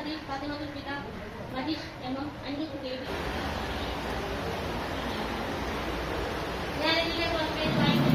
സതീഷ് ഫാത്തിമത്തുൽ പിത Maheesh M M Anirudh Devi ഞാനെതിലെ പേര് വായിക്കും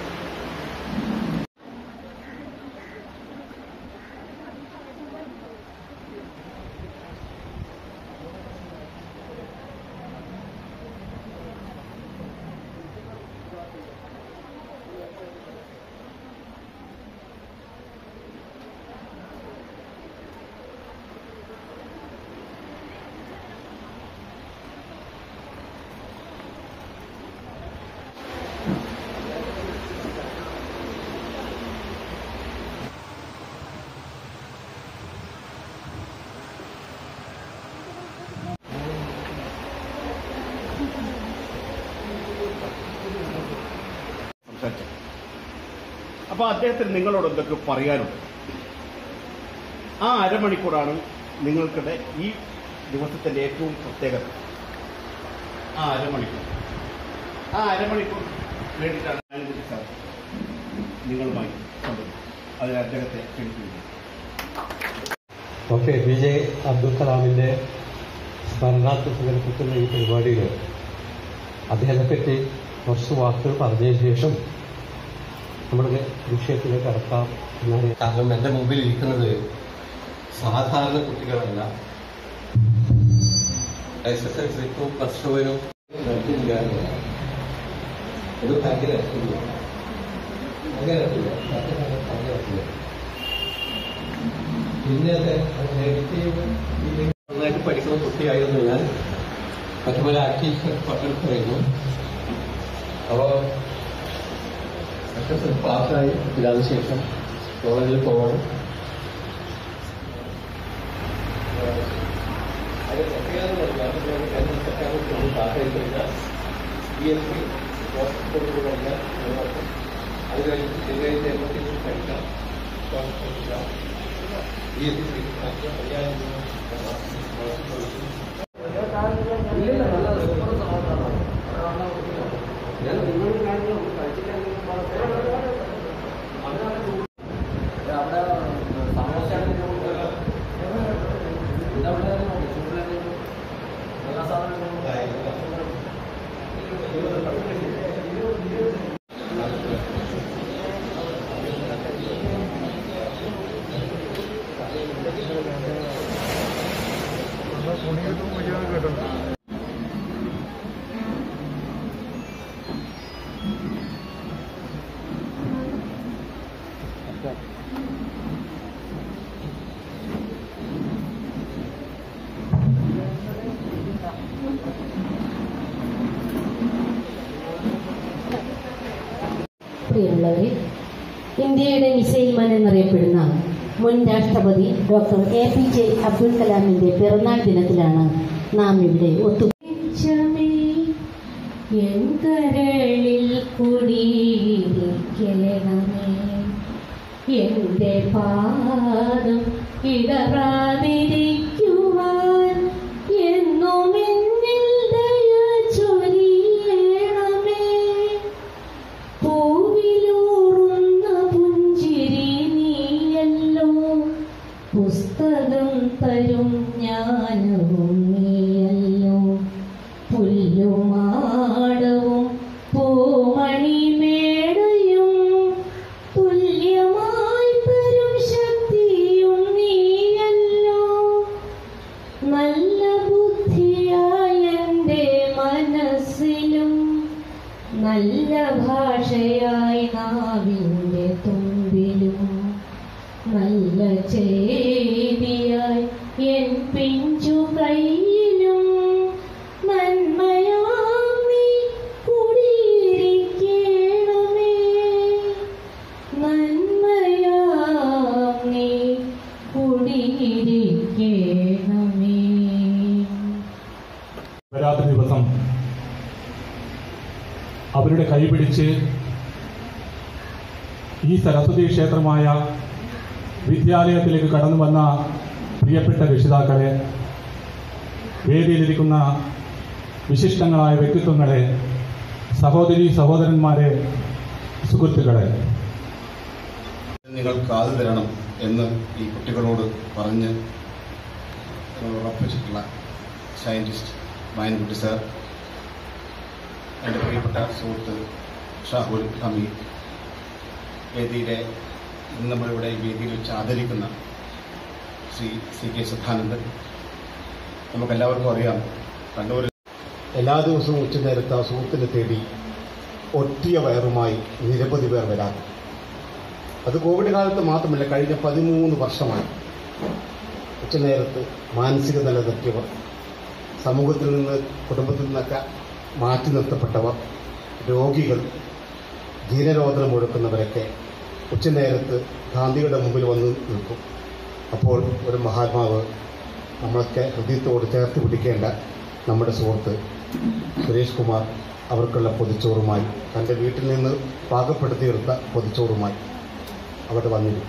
സംസാരിച്ചത് അപ്പൊ അദ്ദേഹത്തിന് നിങ്ങളോട് എന്തൊക്കെ പറയാനുണ്ട് ആ അരമണിക്കൂറാണ് നിങ്ങൾക്കിടെ ഈ ദിവസത്തിന്റെ ഏറ്റവും പ്രത്യേകത ആ അരമണിക്കൂർ ആ അരമണിക്കൂർ വേണ്ടിയിട്ടാണ് ഞാനിതിൽ സാർ നിങ്ങളുമായി സംബന്ധിച്ചത് അതിന് അദ്ദേഹത്തെ ക്ഷണിക്കുന്നു doctor A P J Abdul കലാമിന്റെ സ്മരണാർത്ഥത്തിൽ സംഘടിപ്പിക്കുന്ന ഈ പരിപാടിയിൽ അദ്ദേഹത്തെ പറ്റി കുറച്ച് വാക്കുകൾ പറഞ്ഞതിന് ശേഷം നമ്മുടെ വിഷയത്തിലേക്ക് കടക്കാം എന്നാണ് കാരണം എന്റെ മുമ്പിൽ ഇരിക്കുന്നത് സാധാരണ കുട്ടികളല്ല എസ് എസ് എൽ സിക്കും പ്ലസ് ടുവിനും ഇത് ഭയങ്കര രസമില്ല. ഭയങ്കര രസമില്ല. സത്യം പറഞ്ഞാൽ ഭയങ്കര രസമില്ല. പിന്നെ നെഗറ്റീവ് നന്നായിട്ട് പഠിക്കുന്ന കുട്ടിയായിരുന്നു ഞാൻ അതുപോലെ ആക്ടീവ് പങ്കെടുക്കുമായിരുന്നു അപ്പോൾ എസ് എസ് എൽ പാസ്സായി അതിനുശേഷം കോളേജിൽ പോകണം അത് പ്രത്യേകത പാസ്സായി കഴിഞ്ഞാൽ ബി എസ് സി ഹോസ്പിറ്റലിൽ കഴിഞ്ഞാൽ അത് കഴിഞ്ഞ് ചെന്നൈ എം എസ് സി പഠിക്കാം ബി എസ് സി അയ്യായിരം പ്രിയമുള്ളവരെ ഇന്ത്യയുടെ മിസൈൽ മാൻ എന്നറിയപ്പെടുന്ന മുൻ രാഷ്ട്രപതി doctor A P J Abdul കലാമിന്റെ പിറന്നാൾ ദിനത്തിലാണ് നാം ഇവിടെ ഒത്തു എന്തരളിൽ കുടിയിരിക്കണമേ എന്റെ പാദം ഇടറാതിരിക്കുവാൻ എന്നും എന്നിൽ ദയ ചൊരിയണമേ പൂവിലൂറുന്ന പുഞ്ചിരി നീയല്ലോ പുസ്തകം തരും ജ്ഞാനവും നീയല്ലോ പുല്ലുമാടവും പൂമണിമേടയും തുല്യമായി തരും ശക്തിയും നീയല്ലോ നല്ല ബുദ്ധിയായ എൻ്റെ മനസ്സിലും നല്ല ഭാഷയായി നാവിൻ്റെ തുമ്പിലും നല്ല ചെയ്തിയായി എൻ പിഞ്ചു കയ്യിലും നന്മയാം നീ കുടിയിരിക്കണമേ നന്മയാം നീ കുടിയിരിക്കണമേ വരാത്ത ദിവസം അവരുടെ കൈപിടിച്ച് ഈ സരസ്വതി ക്ഷേത്രമായ വിദ്യാലയത്തിലേക്ക് കടന്നു വന്ന പ്രിയപ്പെട്ട രക്ഷിതാക്കളെ വേദിയിലിരിക്കുന്ന വിശിഷ്ടങ്ങളായ വ്യക്തിത്വങ്ങളെ സഹോദരി സഹോദരന്മാരെ സുഹൃത്തുക്കളെ നിങ്ങൾ കാതു തരണം എന്ന് ഈ കുട്ടികളോട് പറഞ്ഞ് ഉറപ്പിച്ചിട്ടുള്ള സയൻറ്റിസ്റ്റ് മായൻകുട്ടി സാർ എൻ്റെ പ്രിയപ്പെട്ട സുഹൃത്ത് ഷാഹുൽ ഹമീദ് വേദിയിലെ ഇന്ന് നമ്മളിവിടെ ഈ വേദിയിൽ വെച്ച് ആദരിക്കുന്ന ശ്രീ സി കെ സദാനന്ദൻ നമുക്കെല്ലാവർക്കും അറിയാം കണ്ണൂരിൽ എല്ലാ ദിവസവും ഉച്ചനേരത്ത് ആ സുഹൃത്തിനെ തേടി ഒറ്റിയ വയറുമായി നിരവധി പേർ വരാറ് അത് കോവിഡ് കാലത്ത് മാത്രമല്ല കഴിഞ്ഞ പതിമൂന്ന് വർഷമായി ഉച്ചനേരത്ത് മാനസിക നില തെറ്റിയവർ സമൂഹത്തിൽ നിന്ന് കുടുംബത്തിൽ നിന്നൊക്കെ മാറ്റി നിർത്തപ്പെട്ടവർ രോഗികൾ ദീനരോധനം മുഴക്കുന്നവരൊക്കെ ഉച്ചനേരത്ത് ഗാന്ധിയുടെ മുമ്പിൽ വന്ന് നിൽക്കും അപ്പോൾ ഒരു മഹാത്മാവ് നമ്മളൊക്കെ ഹൃദയത്തോട് ചേർത്ത് പിടിക്കേണ്ട നമ്മുടെ സുഹൃത്ത് സുരേഷ് കുമാർ അവർക്കുള്ള പൊതിച്ചോറുമായി തൻ്റെ വീട്ടിൽ നിന്ന് പാകപ്പെടുത്തിയെടുത്ത പൊതിച്ചോറുമായി അവിടെ വന്നിരുന്നു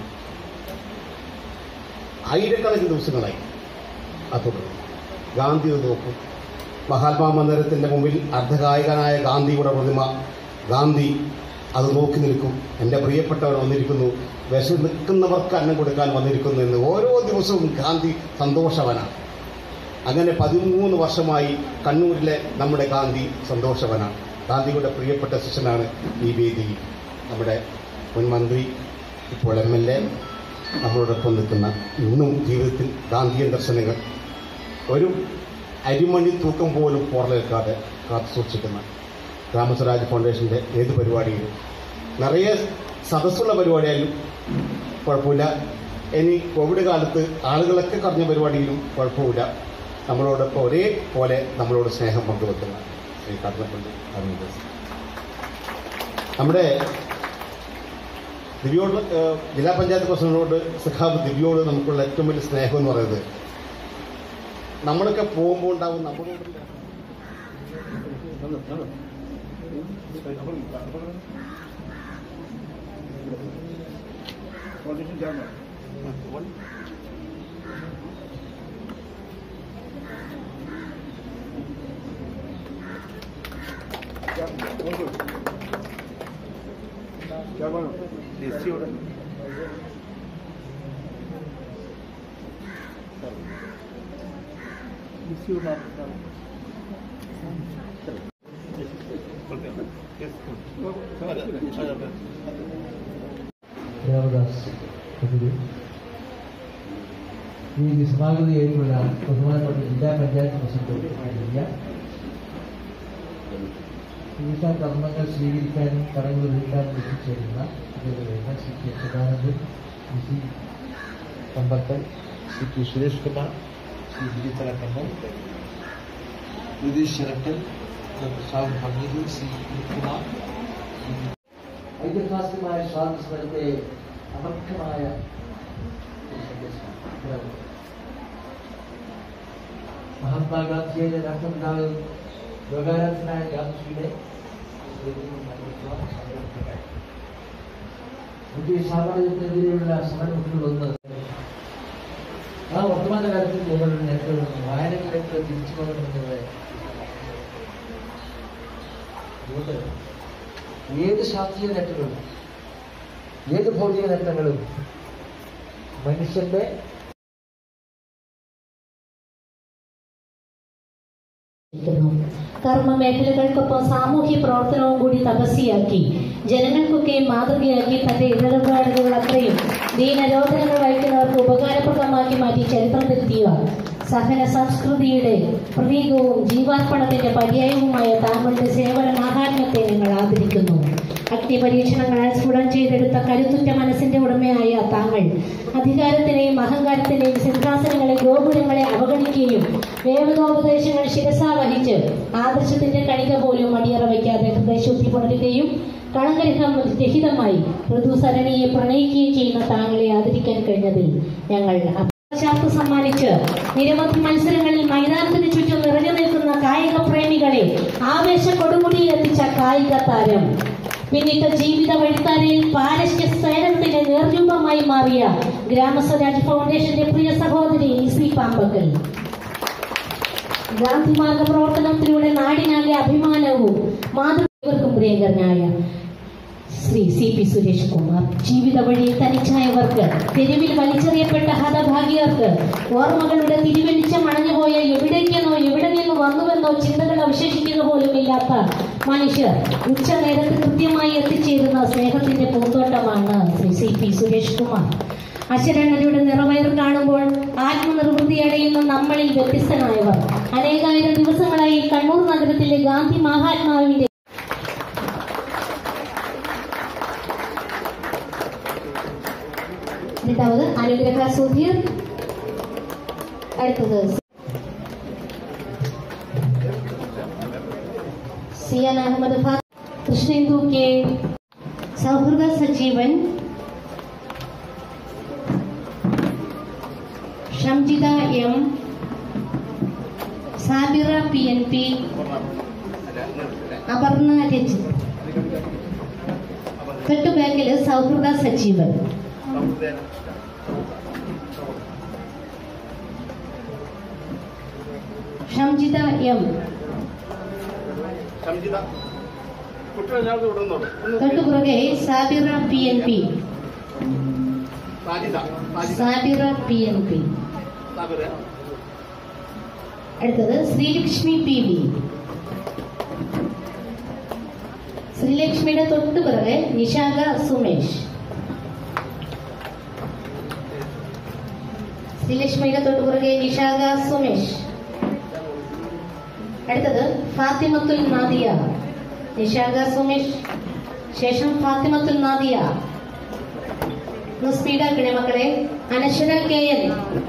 ആയിരക്കണക്കിന് ദിവസങ്ങളായി അത് തുടർന്നു ഗാന്ധി അത് നോക്കും മഹാത്മാ മന്ദിരത്തിന്റെ മുമ്പിൽ അർദ്ധകായകനായ ഗാന്ധിയുടെ പ്രതിമ ഗാന്ധി അത് നോക്കി നിൽക്കും എൻ്റെ പ്രിയപ്പെട്ടവർ വന്നിരിക്കുന്നു വിശ നിൽക്കുന്നവർക്ക് അന്നം കൊടുക്കാൻ വന്നിരിക്കുന്നു എന്ന് ഓരോ ദിവസവും ഗാന്ധി സന്തോഷവനാണ് അങ്ങനെ പതിമൂന്ന് വർഷമായി കണ്ണൂരിലെ നമ്മുടെ ഗാന്ധി സന്തോഷവനാണ് ഗാന്ധിയുടെ പ്രിയപ്പെട്ട ശിഷ്യനാണ് ഈ വേദിയിൽ നമ്മുടെ മുൻ മന്ത്രി ഇപ്പോൾ എം എൽ എ നമ്മളോടൊപ്പം നിൽക്കുന്ന ഇന്നും ജീവിതത്തിൽ ഗാന്ധിയൻ ദർശനങ്ങൾ ഒരു അരിമണി തൂക്കം പോലും പുറലേക്കാതെ കാത്തു സൂക്ഷിക്കുന്ന രാമസ്വരാജ് ഫൗണ്ടേഷന്റെ ഏത് പരിപാടിയിലും നിറയെ സദസ്സുള്ള പരിപാടിയായാലും കുഴപ്പമില്ല ഇനി കോവിഡ് കാലത്ത് ആളുകളൊക്കെ കറഞ്ഞ പരിപാടിയിലും കുഴപ്പമില്ല നമ്മളോടൊപ്പം ഒരേപോലെ നമ്മളോട് സ്നേഹം പങ്കുവെക്കുന്ന ശ്രീ കടന്നപ്പള്ളി അരവിന്ദാസ് നമ്മുടെ ദിവ്യോട് ഏഹ്, ജില്ലാ പഞ്ചായത്ത് പ്രസിഡന്റിനോട് സഖാബ് ദിവ്യോട് നമുക്കുള്ള ഏറ്റവും വലിയ സ്നേഹം എന്ന് പറയുന്നത് നമ്മളൊക്കെ പോകുമ്പോൾ ഉണ്ടാവും നമ്മളോട് ദേവദാസ് പ്രതിനിധി ഈ വിസ്മാകൃതിയായിട്ടുള്ള ബഹുമാനപ്പെട്ട ജില്ലാ പഞ്ചായത്ത് പ്രസിഡന്റ് ആയിരിക്കുക വിവിധ കർമ്മങ്ങൾ സ്വീകരിക്കാനും കടങ്ങൾ വീട്ടാനും എത്തിച്ചേരുന്ന ഇതുവരെയുള്ള C K Sadanandan Shri C Kampathan Shri T Suresh Kumar Shri വിജിത്തലക്കമ്മ വിതീഷ് ശരക്കൽ ഡോക്ടർ ഷാഹു ഹമീദ് ശ്രീ കുമാർ ഐതിഹാസികമായ സ്വാതന്ത്ര്യ സമരത്തെ അമർക്കമായ ഒരു സന്ദേശമാണ്. മഹാത്മാഗാന്ധിയുടെ രാഷ്ട്രപിതാവ് യോഗാരാധനായ ഗാന്ധിജിയുടെ ബ്രിട്ടീഷ് സാമ്രാജ്യത്തിനെതിരെയുള്ള സമരമുഖങ്ങളൊന്ന് ആ വർത്തമാനകാലത്തിൽ ഞങ്ങളുടെ നേട്ടം വായനകളിലേക്ക് തിരിച്ചു പോകണമെന്നത് അതുകൊണ്ട് ഏത് ശാസ്ത്രീയ നേട്ടങ്ങളും ഏത് ഭൗതിക നേട്ടങ്ങളും മനുഷ്യന്റെ കർമ്മ മേഖലകൾക്കൊപ്പം സാമൂഹ്യ പ്രവർത്തനവും കൂടി തപസ്യയാക്കി ജനങ്ങൾക്കൊക്കെ മാതൃകയാക്കി തന്റെ ഇടപാടുകൾ അത്രയും ദീനരോധനങ്ങൾ വഹിക്കുന്നവർക്ക് ഉപകാരപ്രദമാക്കി മാറ്റി ചരിത്രം തിരുത്തിയ സഹന സംസ്കൃതിയുടെ പ്രതീകവും ജീവാർപ്പണത്തിന്റെ പര്യായവുമായ താങ്കളുടെ സേവന മാഹാത്മ്യത്തെ ഞങ്ങൾ ആദരിക്കുന്നു അഗ്നിപരീക്ഷണങ്ങളാൽ സ്ഫുടം ചെയ്തെടുത്ത കരുത്തുറ്റ മനസ്സിന്റെ ഉടമയായ താങ്കൾ അധികാരത്തിനെയും അഹങ്കാരത്തിന്റെയും സിംഹാസനങ്ങളെ ഗോപുരങ്ങളെ അവഗണിക്കുകയും വേവനോപദേശങ്ങൾ ശിരസാ വഹിച്ച് ആദർശത്തിന്റെ കണിക പോലും അടിയറ വയ്ക്കാതെ ഹൃദയശുദ്ധി പുണരുകയും കളങ്കരഹം രഹിതമായി ഋതുസരണിയെ പ്രണയിക്കുകയും ചെയ്യുന്ന താങ്കളെ ആദരിക്കാൻ കഴിഞ്ഞതിൽ ഞങ്ങൾ ചാർത്ത് സമ്മാനിച്ച് നിരവധി മത്സരങ്ങളിൽ മൈതാനത്തിന് ചുറ്റും നിറഞ്ഞു നിൽക്കുന്ന കായിക പ്രേമികളെ ആവേശ കൊടുമുടിയിൽ എത്തിച്ച കായിക താരം പിന്നിട്ട ജീവിത വഴിത്താരയിൽ പാരശ്യ സേവനത്തിന്റെ നേർരൂപമായി മാറിയ ഗ്രാമസ്വരാജ് ഫൗണ്ടേഷന്റെ പ്രിയ സഹോദരി ഇസി പാമ്പക്കൽ ഗാന്ധിമാർഗ പ്രവർത്തനത്തിലൂടെ നാടിനാകെ അഭിമാനവും മാതൃവർക്കും പ്രിയങ്കരനായ ശ്രീ സി പി സുരേഷ് കുമാർ ജീവിത വഴിയിൽ തനിച്ചായവർക്ക് തെരുവിൽ വലിച്ചെറിയപ്പെട്ട ഹതഭാഗ്യർക്ക് ഓർമ്മകളുടെ തിരുവെളിച്ചം അണഞ്ഞുപോയ എവിടേക്കെന്നോ എവിടെ നിന്ന് വന്നുവെന്നോ ചിന്തകൾ അവശേഷിക്കുക പോലുമില്ലാത്ത മനുഷ്യർ ഉച്ചനേരത്ത് കൃത്യമായി എത്തിച്ചേരുന്ന സ്നേഹത്തിന്റെ പൂന്തോട്ടമാണ് ശ്രീ സി പി സുരേഷ് കുമാർ അശരണരുടെ നിറവയർ കാണുമ്പോൾ ആത്മനിർവൃത്തി അടയുന്ന നമ്മളിൽ വ്യത്യസ്തനായവർ അനേകായിരം ദിവസങ്ങളായി കണ്ണൂർ നഗരത്തിലെ ഗാന്ധി മഹാത്മാവിന്റെ രണ്ടാമത് അനുഗ്രഹ സുധീർ അടുത്തത് സിയാൻ അഹമ്മദ് ഫാ Krishnendu K Souhrida Sajeevan Shamjitha M Sabira P N P Aparna Rajith തൊട്ടു ബാക്കില് സൗഹൃദ സജീവൻ ഷംജിത എം സംജിത കുട്ടികൾ ഞാൻ വിടുന്നുള്ളൂ തൊട്ടു പുറകെ Sabira P N P Sajitha Sabira P N P Sabira അടുത്തത് ശ്രീലക്ഷ്മി പി വി ശ്രീലക്ഷ്മിയുടെ തൊട്ടു പിറകെ നിഷാഗ സുമേഷ് ശ്രീലക്ഷ്മിയുടെ തൊട്ടു പിറകെ നിഷാഗ സുമേഷ് അടുത്തത് ഫാത്തിമത്തുൽ നാദിയ നിഷാഗ സുമേഷ് ശേഷം ഫാത്തിമത്തുൽ നാദിയ ഒന്ന് സ്പീഡാക്കണേ മക്കളെ Anaswara K N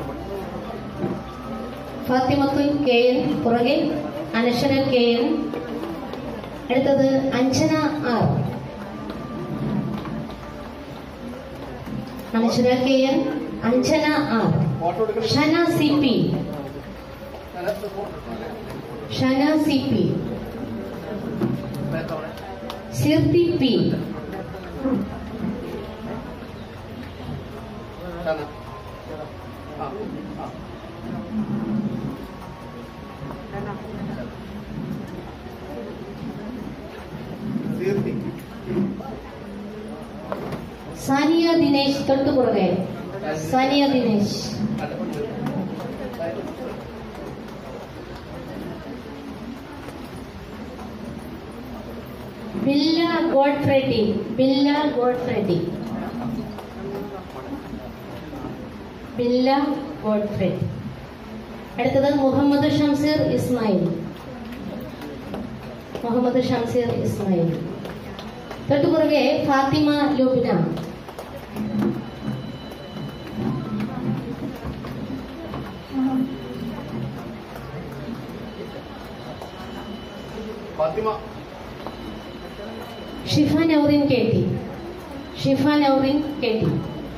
Fathimathul K N പുറകെ അനശ്വര കെ എൻ അടുത്തത് Anjana R Anaswara K N Anjana R photo എടുക്കണം Shana C P Shana C P സിർത്തി പി തീർത്തി സാനിയ ദിനേശ് തൊട്ടു പുറകെ സാനിയ ദിനേശ് ബില്ല ഗോഡ്ഫ്രെഡി ബില്ല ഗോഡ്ഫ്രെഡി ബില്ല ഗോഡ്ഫ്രെഡ് അടുത്തത് മുഹമ്മദ് ഷംസീർ ഇസ്മായിൽ മുഹമ്മദ് ഷംസീർ ഇസ്മായിൽ തൊട്ടുപുറകെ Fathima Lubna Fathima Shifa Naurin K T Shifa Naurin K T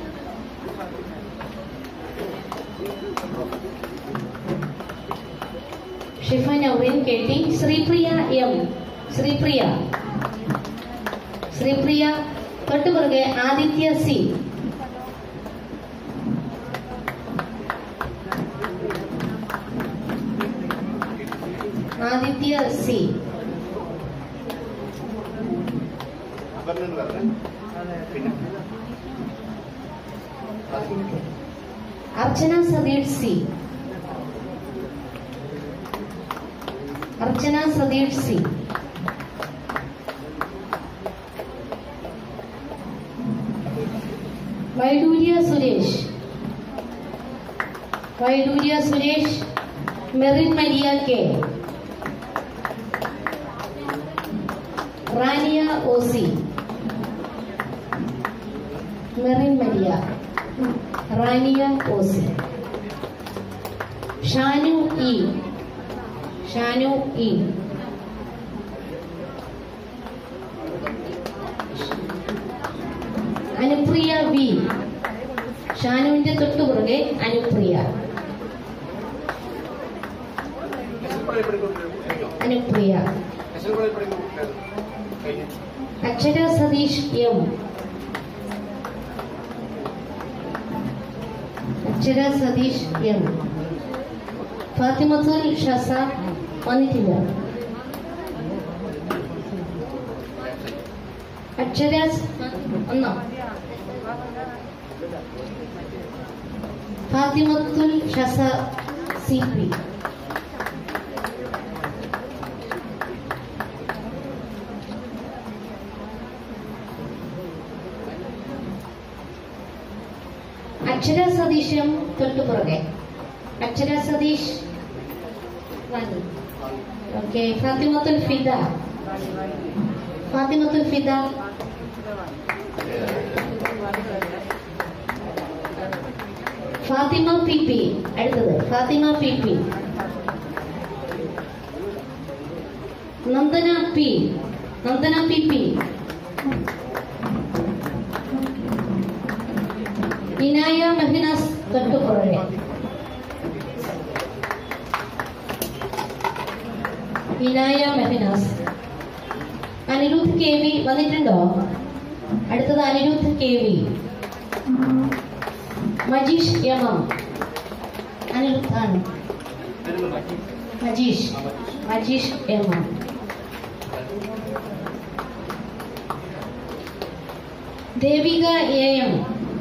Shifa Naurin K T Sreepriya M Sreepriya Sreepriya തൊട്ടുപുറകെ ആദിത്യ സി ആദിത്യ സി അപർണെന്ന് പറഞ്ഞേ പിന്നെ Archana Satheesh C Archana Satheesh C Vaidurya Suresh Vaidurya Suresh Merin Maria K Rania O C Merin Maria Rania O C Shanu E Shanu E Anupriya V ഷാനുവിന്റെ തൊട്ടുപുറകെ അനുപ്രിയ എസ്എൽപടി പഠിക്കുന്നു അനുപ്രിയ എസ്എൽപടി പഠിക്കുന്നു കഴിഞ്ഞു അക്ഷര സതീഷ് എം അക്ഷര സതീഷ് എം ഫാത്തിമത്തുൽ ഷസ വന്നിട്ടില്ല അക്ഷര ഒന്നോ ഫാത്തിമത്തുൽ ഷസ സി പി അക്ഷര സതീശം തൊട്ടു പുറകെ Akshara Satheesh okay Fathimathul Fida Fathimathul Fida Fathima P P അടുത്തത് Fathima P P Nandana P Nandana P P Inaya Mehnaz തൊട്ടുപുറകെ ഇനായ മെഹനാസ് അനിരുദ്ധ് കെ വി വന്നിട്ടുണ്ടോ അടുത്തത് Anirudh K V Majeesh M M Anirudh ആണ് Majeesh Majeesh M M Devika A M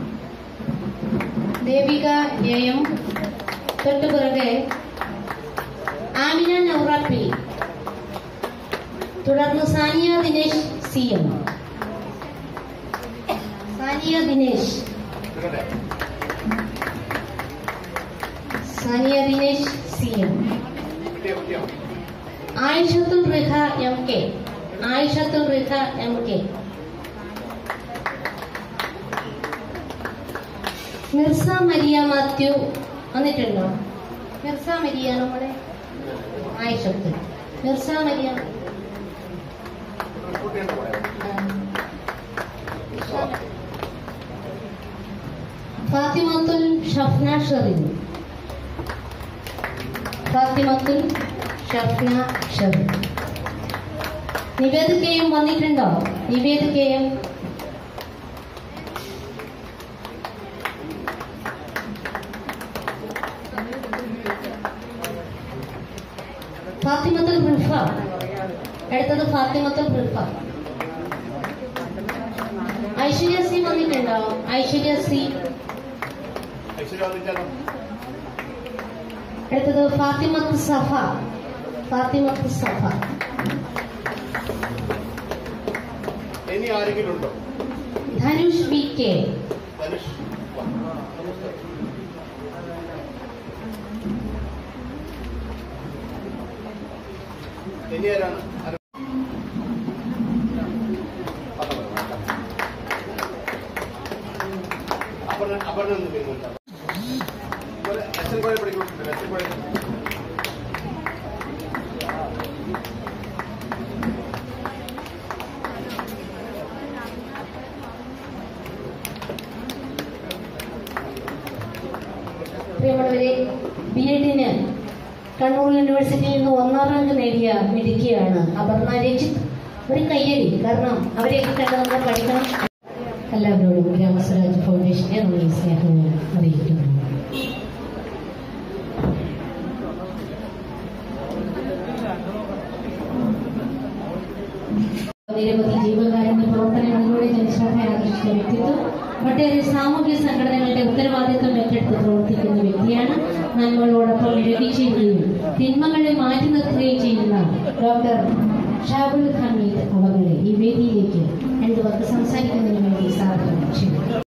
Devika A M തൊട്ടുപിറകെ ആമിന നൗറ പി തുടർന്ന് Saniya Dinesh C M Saniya Dinesh Saniya Dinesh C M Ayishathul Riha M K ആയിഷത്തുൽ Riha M K Mirza Maria Mathew വന്നിട്ടുണ്ടോ മിർസ മരിയ നമ്മുടെ ആയിഷത്ത് മിർസ മരിയ ആ. ഫാത്തിമത്തുൽ ഷഫ്ന ഷെറിൻ ഫാത്തിമത്തുൽ ഷഫ്ന ഷെറിൻ നിവേദിക്കയും വന്നിട്ടുണ്ടോ നിവേദിക്കയും ഫാത്തിമത്തുൽ റിഫ അടുത്തത് ഫാത്തിമത്തുൽ റിഫ ഐശ്വര്യ സി വന്നിട്ടുണ്ടോ ഐശ്വര്യ സി അടുത്തത് ഫാത്തിമത്ത് സഫ ഫാത്തിമത്ത് സഫ ഇനി ആരെങ്കിലും ഉണ്ടോ ധനുഷ് വി കെ ധനുഷ് ഇനി ആരാണ് ആരാ- അപർണ അപർണ എന്ന് പേരുണ്ട് ഇവര് എസ് എൻ കോളേജ് പഠിക്കുന്നുണ്ട് എസ് എൻ കോളേജ് പ്രിയമുള്ളവരെ ബി എഡിന് കണ്ണൂർ യൂണിവേഴ്സിറ്റിയിൽ നിന്ന് ഒന്നാം റാങ്ക് നേടിയ മിടുക്കിയാണ് അപർണ രജിത്ത് ഒരു കയ്യടി കാരണം അവരെയൊക്കെ കണ്ട് നമ്മൾ പഠിക്കണം എല്ലാവരോടും ഗ്രാമസ്വരാജ് ഫൗണ്ടേഷനെ നമ്മൾ ഈ സ്നേഹം അറിയിക്കുന്നു നിരവധി ജീവകാരുണ്യ പ്രവർത്തനങ്ങളിലൂടെ ജനശ്രദ്ധ ആകർഷിച്ച വ്യക്തിത്വം ഒട്ടേറെ സാമൂഹ്യ സംഘടനകളുടെ ഉത്തരവാദിത്വം ഏറ്റെടുത്ത് പ്രവർത്തിക്കുന്ന വ്യക്തിയാണ് നന്മകളോടൊപ്പം ഇഴകിച്ചേരുകയും തിന്മകളെ മാറ്റി നിർത്തുകയും ചെയ്യുന്ന ഡോക്ടർ ഷാബുൽ ഹമീദ് അവകളെ ഈ വേദിയിലേക്ക് രണ്ടു പേർക്ക് സംസാരിക്കുന്നതിന് വേണ്ടി സാധനം ക്ഷണിക്കുന്നു